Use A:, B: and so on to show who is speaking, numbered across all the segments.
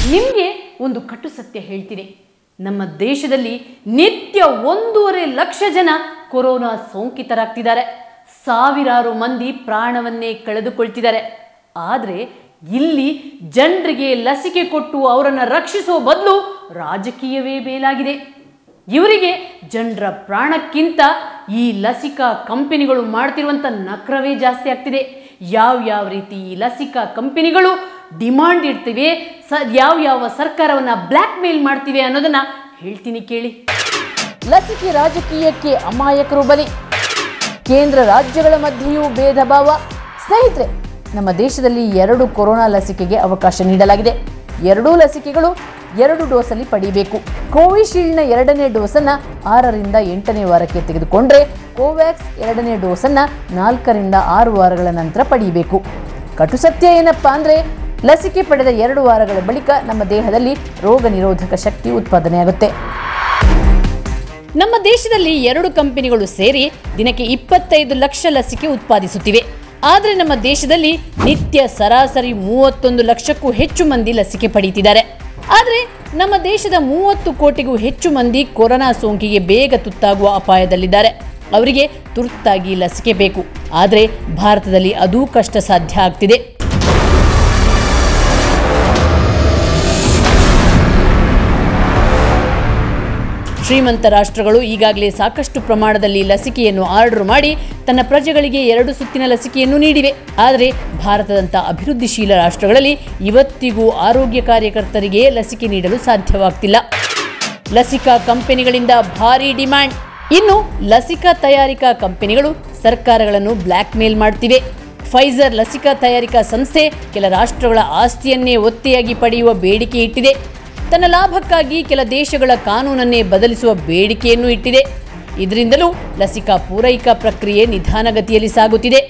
A: ನಿಮಗೆ ಒಂದು ಕಟು ಸತ್ಯ ಹೇಳ್ತೀನಿ ನಮ್ಮ ದೇಶದಲ್ಲಿ ನಿತ್ಯ ಒಂದೂವರೆ ಲಕ್ಷ ಜನ ಕೊರೋನಾ ಸೋಂಕಿತರಾಗ್ತಿದ್ದಾರೆ ಸಾವಿರಾರು ಮಂದಿ ಪ್ರಾಣವನ್ನೇ ಕಳೆದುಕೊಳ್ತಿದ್ದಾರೆ ಆದರೆ ಇಲ್ಲಿ ಜನರಿಗೆ ಲಸಿಕೆ ಕೊಟ್ಟು ಅವರನ್ನು ರಕ್ಷಿಸುವ ಬದಲು ರಾಜಕೀಯವೇ ಮೇಲಾಗಿದೆ ಇವರಿಗೆ ಜನರ ಪ್ರಾಣಕ್ಕಿಂತ ಈ ಲಸಿಕಾ ಕಂಪನಿಗಳು ಮಾಡ್ತಿರುವಂಥ ನಕ್ರವೇ ಜಾಸ್ತಿ ಆಗ್ತಿದೆ ಯಾವ ಯಾವ ರೀತಿ ಈ ಲಸಿಕಾ ಕಂಪನಿಗಳು ಡಿಮಾಂಡ್ ಇಡ್ತಿವೆ ಸ ಯಾವ ಯಾವ ಸರ್ಕಾರವನ್ನು ಬ್ಲ್ಯಾಕ್ ಮೇಲ್ ಮಾಡ್ತಿವೆ ಅನ್ನೋದನ್ನ ಹೇಳ್ತೀನಿ ಕೇಳಿ
B: ಲಸಿಕೆ ರಾಜಕೀಯಕ್ಕೆ ಅಮಾಯಕರು ಬಲಿ ಕೇಂದ್ರ ರಾಜ್ಯಗಳ ಮಧ್ಯೆಯೂ ಭೇದ ಭಾವ ಸ್ನೇಹಿತರೆ ನಮ್ಮ ದೇಶದಲ್ಲಿ ಎರಡು ಕೊರೋನಾ ಲಸಿಕೆಗೆ ಅವಕಾಶ ನೀಡಲಾಗಿದೆ ಎರಡೂ ಲಸಿಕೆಗಳು ಎರಡು ಡೋಸಲ್ಲಿ ಪಡಿಬೇಕು ಕೋವಿಶೀಲ್ಡ್ನ ಎರಡನೇ ಡೋಸನ್ನು ಆರರಿಂದ ಎಂಟನೇ ವಾರಕ್ಕೆ ತೆಗೆದುಕೊಂಡ್ರೆ ಕೋವ್ಯಾಕ್ಸ್ ಎರಡನೇ ಡೋಸನ್ನು ನಾಲ್ಕರಿಂದ ಆರು ವಾರಗಳ ನಂತರ ಪಡೆಯಬೇಕು ಕಟು ಸತ್ಯ ಏನಪ್ಪಾ ಅಂದರೆ ಲಸಿಕೆ ಪಡೆದ ಎರಡು ವಾರಗಳ ಬಳಿಕ ನಮ್ಮ ದೇಹದಲ್ಲಿ ರೋಗ ನಿರೋಧಕ ಶಕ್ತಿ ಉತ್ಪಾದನೆಯಾಗುತ್ತೆ
A: ನಮ್ಮ ದೇಶದಲ್ಲಿ ಎರಡು ಕಂಪನಿಗಳು ಸೇರಿ ದಿನಕ್ಕೆ ಇಪ್ಪತ್ತೈದು ಲಕ್ಷ ಲಸಿಕೆ ಉತ್ಪಾದಿಸುತ್ತಿವೆ ಆದರೆ ನಮ್ಮ ದೇಶದಲ್ಲಿ ನಿತ್ಯ ಸರಾಸರಿ ಮೂವತ್ತೊಂದು ಲಕ್ಷಕ್ಕೂ ಹೆಚ್ಚು ಮಂದಿ ಲಸಿಕೆ ಪಡೆಯುತ್ತಿದ್ದಾರೆ ಆದರೆ ನಮ್ಮ ದೇಶದ ಮೂವತ್ತು ಕೋಟಿಗೂ ಹೆಚ್ಚು ಮಂದಿ ಕೊರೋನಾ ಸೋಂಕಿಗೆ ಬೇಗ ತುತ್ತಾಗುವ ಅಪಾಯದಲ್ಲಿದ್ದಾರೆ ಅವರಿಗೆ ತುರ್ತಾಗಿ ಲಸಿಕೆ ಬೇಕು ಆದರೆ ಭಾರತದಲ್ಲಿ ಅದೂ ಕಷ್ಟ ಸಾಧ್ಯ ಆಗ್ತಿದೆ ಶ್ರೀಮಂತ ರಾಷ್ಟ್ರಗಳು ಈಗಾಗಲೇ ಸಾಕಷ್ಟು ಪ್ರಮಾಣದಲ್ಲಿ ಲಸಿಕೆಯನ್ನು ಆರ್ಡರ್ ಮಾಡಿ ತನ್ನ ಪ್ರಜೆಗಳಿಗೆ ಎರಡು ಸುತ್ತಿನ ಲಸಿಕೆಯನ್ನು ನೀಡಿವೆ ಆದರೆ ಭಾರತದಂಥ ಅಭಿವೃದ್ಧಿಶೀಲ ರಾಷ್ಟ್ರಗಳಲ್ಲಿ ಇವತ್ತಿಗೂ ಆರೋಗ್ಯ ಕಾರ್ಯಕರ್ತರಿಗೆ ಲಸಿಕೆ ನೀಡಲು ಸಾಧ್ಯವಾಗ್ತಿಲ್ಲ ಲಸಿಕಾ ಕಂಪನಿಗಳಿಂದ ಭಾರಿ ಡಿಮ್ಯಾಂಡ್ ಇನ್ನು ಲಸಿಕಾ ತಯಾರಿಕಾ ಕಂಪನಿಗಳು ಸರ್ಕಾರಗಳನ್ನು ಬ್ಲ್ಯಾಕ್ ಮೇಲ್ ಮಾಡ್ತಿವೆ ಫೈಸರ್ ಲಸಿಕಾ ತಯಾರಿಕಾ ಸಂಸ್ಥೆ ಕೆಲ ರಾಷ್ಟ್ರಗಳ ಆಸ್ತಿಯನ್ನೇ ಒತ್ತೆಯಾಗಿ ಪಡೆಯುವ ಬೇಡಿಕೆ ಇಟ್ಟಿದೆ ತನ್ನ ಲಾಭಕ್ಕಾಗಿ ಕೆಲ ದೇಶಗಳ ಕಾನೂನನ್ನೇ ಬದಲಿಸುವ ಬೇಡಿಕೆಯನ್ನು ಇಟ್ಟಿದೆ ಇದರಿಂದಲೂ ಲಸಿಕಾ ಪೂರೈಕಾ ಪ್ರಕ್ರಿಯೆ ನಿಧಾನಗತಿಯಲ್ಲಿ ಸಾಗುತ್ತಿದೆ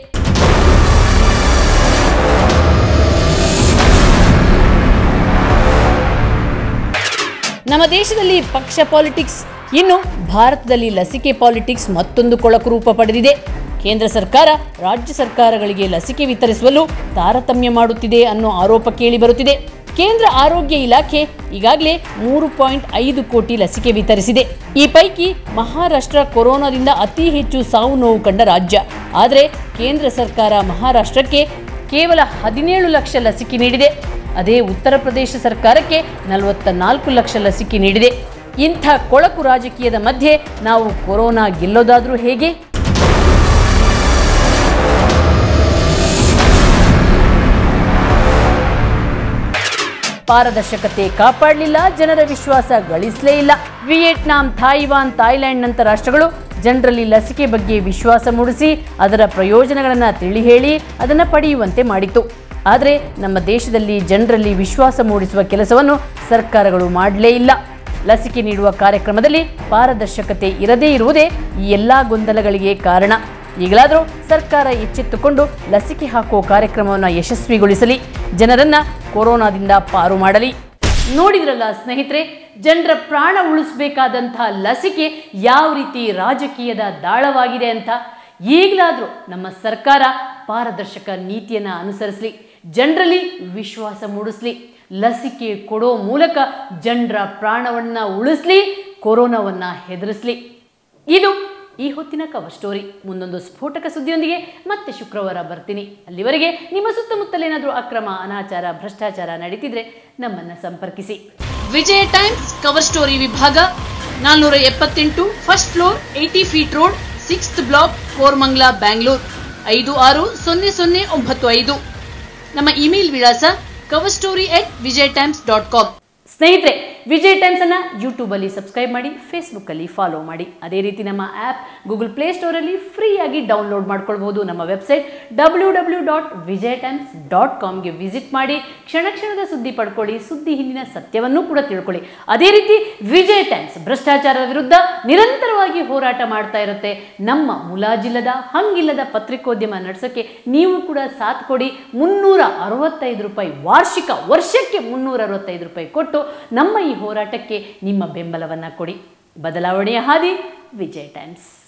A: ನಮ್ಮ ದೇಶದಲ್ಲಿ ಪಕ್ಷ ಪಾಲಿಟಿಕ್ಸ್ ಇನ್ನು ಭಾರತದಲ್ಲಿ ಲಸಿಕೆ ಪಾಲಿಟಿಕ್ಸ್ ಮತ್ತೊಂದು ಕೊಳಕು ರೂಪ ಪಡೆದಿದೆ ಕೇಂದ್ರ ಸರ್ಕಾರ ರಾಜ್ಯ ಸರ್ಕಾರಗಳಿಗೆ ಲಸಿಕೆ ವಿತರಿಸುವಲ್ಲೂ ತಾರತಮ್ಯ ಮಾಡುತ್ತಿದೆ ಅನ್ನೋ ಆರೋಪ ಕೇಳಿಬರುತ್ತಿದೆ ಕೇಂದ್ರ ಆರೋಗ್ಯ ಇಲಾಖೆ ಈಗಾಗಲೇ ಮೂರು ಪಾಯಿಂಟ್ ಐದು ಕೋಟಿ ಲಸಿಕೆ ವಿತರಿಸಿದೆ ಈ ಪೈಕಿ ಮಹಾರಾಷ್ಟ್ರ ಕೊರೋನಾದಿಂದ ಅತಿ ಹೆಚ್ಚು ಸಾವು ನೋವು ಕಂಡ ರಾಜ್ಯ ಆದರೆ ಕೇಂದ್ರ ಸರ್ಕಾರ ಮಹಾರಾಷ್ಟ್ರಕ್ಕೆ ಕೇವಲ ಹದಿನೇಳು ಲಕ್ಷ ಲಸಿಕೆ ನೀಡಿದೆ ಅದೇ ಉತ್ತರ ಪ್ರದೇಶ ಸರ್ಕಾರಕ್ಕೆ ನಲವತ್ತ ನಾಲ್ಕು ಲಕ್ಷ ಲಸಿಕೆ ನೀಡಿದೆ ಇಂಥ ಕೊಳಕು ರಾಜಕೀಯದ ಮಧ್ಯೆ ನಾವು ಕೊರೋನಾ ಗೆಲ್ಲೋದಾದರೂ ಹೇಗೆ ಪಾರದರ್ಶಕತೆ ಕಾಪಾಡಲಿಲ್ಲ ಜನರ ವಿಶ್ವಾಸ ಗಳಿಸಲೇ ಇಲ್ಲ ವಿಯೆಟ್ನಾಂ ಥಾಯ್ವಾನ್ ಥಾಯ್ಲ್ಯಾಂಡ್ನಂಥ ರಾಷ್ಟ್ರಗಳು ಜನರಲ್ಲಿ ಲಸಿಕೆ ಬಗ್ಗೆ ವಿಶ್ವಾಸ ಮೂಡಿಸಿ ಅದರ ಪ್ರಯೋಜನಗಳನ್ನು ತಿಳಿ ಹೇಳಿ ಅದನ್ನು ಪಡೆಯುವಂತೆ ಮಾಡಿತು ಆದರೆ ನಮ್ಮ ದೇಶದಲ್ಲಿ ಜನರಲ್ಲಿ ವಿಶ್ವಾಸ ಮೂಡಿಸುವ ಕೆಲಸವನ್ನು ಸರ್ಕಾರಗಳು ಮಾಡಲೇ ಇಲ್ಲ ಲಸಿಕೆ ನೀಡುವ ಕಾರ್ಯಕ್ರಮದಲ್ಲಿ ಪಾರದರ್ಶಕತೆ ಇರದೇ ಇರುವುದೇ ಈ ಎಲ್ಲ ಗೊಂದಲಗಳಿಗೆ ಕಾರಣ ಈಗಲಾದರೂ ಸರ್ಕಾರ ಎಚ್ಚೆತ್ತುಕೊಂಡು ಲಸಿಕೆ ಹಾಕುವ ಕಾರ್ಯಕ್ರಮವನ್ನು ಯಶಸ್ವಿಗೊಳಿಸಲಿ ಜನರನ್ನ ಕೊರೋನಾದಿಂದ ಪಾರು ಮಾಡಲಿ ನೋಡಿದ್ರಲ್ಲ ಸ್ನೇಹಿತರೆ ಜನರ ಪ್ರಾಣ ಉಳಿಸಬೇಕಾದಂತಹ ಲಸಿಕೆ ಯಾವ ರೀತಿ ರಾಜಕೀಯದ ದಾಳವಾಗಿದೆ ಅಂತ ಈಗಲಾದರೂ ನಮ್ಮ ಸರ್ಕಾರ ಪಾರದರ್ಶಕ ನೀತಿಯನ್ನು ಅನುಸರಿಸಲಿ ಜನರಲ್ಲಿ ವಿಶ್ವಾಸ ಮೂಡಿಸಲಿ ಲಸಿಕೆ ಕೊಡೋ ಮೂಲಕ ಜನರ ಪ್ರಾಣವನ್ನು ಉಳಿಸ್ಲಿ ಕೊರೋನಾವನ್ನು ಹೆದರಿಸಲಿ ಇದು ಈ ಹೊತ್ತಿನ ಕವರ್ ಸ್ಟೋರಿ ಮುಂದೊಂದು ಸ್ಫೋಟಕ ಸುದ್ದಿಯೊಂದಿಗೆ ಮತ್ತೆ ಶುಕ್ರವಾರ ಬರ್ತೀನಿ ಅಲ್ಲಿವರೆಗೆ ನಿಮ್ಮ ಸುತ್ತಮುತ್ತಲೇನಾದರೂ ಅಕ್ರಮ ಅನಾಚಾರ ಭ್ರಷ್ಟಾಚಾರ ನಡೀತಿದ್ರೆ ನಮ್ಮನ್ನು ಸಂಪರ್ಕಿಸಿ
C: ವಿಜಯ ಟೈಮ್ಸ್ ಕವರ್ ಸ್ಟೋರಿ ವಿಭಾಗ ನಾಲ್ನೂರ ಎಪ್ಪತ್ತೆಂಟು first floor eighty feet road sixth block Koramangala Bangalore ಐದು ಆರು ಸೊನ್ನೆ ಸೊನ್ನೆ ಒಂಬತ್ತು ಐದು ನಮ್ಮ ಇಮೇಲ್ ವಿಳಾಸ cover story at Vijay Times dot com
A: ಸ್ನೇಹಿತರೆ ವಿಜಯ್ ಟೈಮ್ಸನ್ನು ಯೂಟ್ಯೂಬಲ್ಲಿ ಸಬ್ಸ್ಕ್ರೈಬ್ ಮಾಡಿ ಫೇಸ್ಬುಕ್ಕಲ್ಲಿ ಫಾಲೋ ಮಾಡಿ ಅದೇ ರೀತಿ ನಮ್ಮ ಆ್ಯಪ್ ಗೂಗಲ್ ಪ್ಲೇಸ್ಟೋರಲ್ಲಿ ಫ್ರೀಯಾಗಿ ಡೌನ್ಲೋಡ್ ಮಾಡ್ಕೊಳ್ಬೋದು ನಮ್ಮ website W W dot Vijay Times dot ಕಾಮ್ಗೆ ವಿಸಿಟ್ ಮಾಡಿ ಕ್ಷಣ ಕ್ಷಣದ ಸುದ್ದಿ ಪಡ್ಕೊಳ್ಳಿ ಸುದ್ದಿ ಹಿಂದಿನ ಸತ್ಯವನ್ನೂ ಕೂಡ ತಿಳ್ಕೊಳ್ಳಿ ಅದೇ ರೀತಿ ವಿಜಯ್ ಟೈಮ್ಸ್ ಭ್ರಷ್ಟಾಚಾರದ ವಿರುದ್ಧ ನಿರಂತರವಾಗಿ ಹೋರಾಟ ಮಾಡ್ತಾ ಇರುತ್ತೆ ನಮ್ಮ ಮುಲಾಜಿಲ್ಲದ ಹಂಗಿಲ್ಲದ ಪತ್ರಿಕೋದ್ಯಮ ನಡೆಸೋಕ್ಕೆ ನೀವು ಕೂಡ ಸಾಥ್ ಕೊಡಿ ಮುನ್ನೂರ ಅರವತ್ತೈದು ರೂಪಾಯಿ ವಾರ್ಷಿಕ ವರ್ಷಕ್ಕೆ ಮುನ್ನೂರ ಅರವತ್ತೈದು ರೂಪಾಯಿ ಕೊಟ್ಟು ನಮ್ಮ ಈ ಹೋರಾಟಕ್ಕೆ ನಿಮ್ಮ ಬೆಂಬಲವನ್ನು ಕೊಡಿ ಬದಲಾವಣೆಯ ಹಾದಿ ವಿಜಯ್ ಟೈಮ್ಸ್